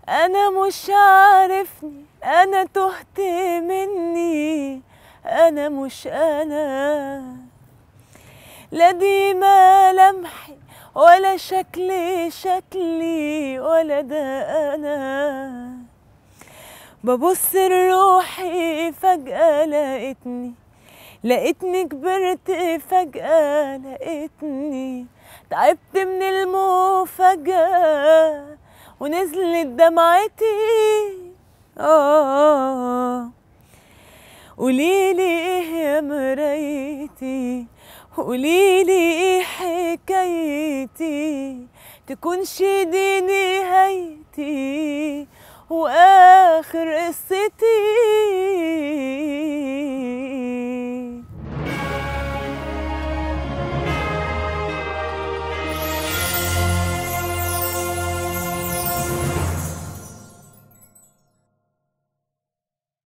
انا مش عارفني انا تهت مني انا مش انا لا دي ملامحي ولا شكلي شكلي ولا ده انا ببص لروحي فجأة لقيتني لقيتني كبرت فجأة لقيتني تعبت من المفاجأة ونزلت دمعتي آه قوليلي ايه يا مرايتي قوليلي ايه حكايتي تكونش دي نهايتي واخر قصتي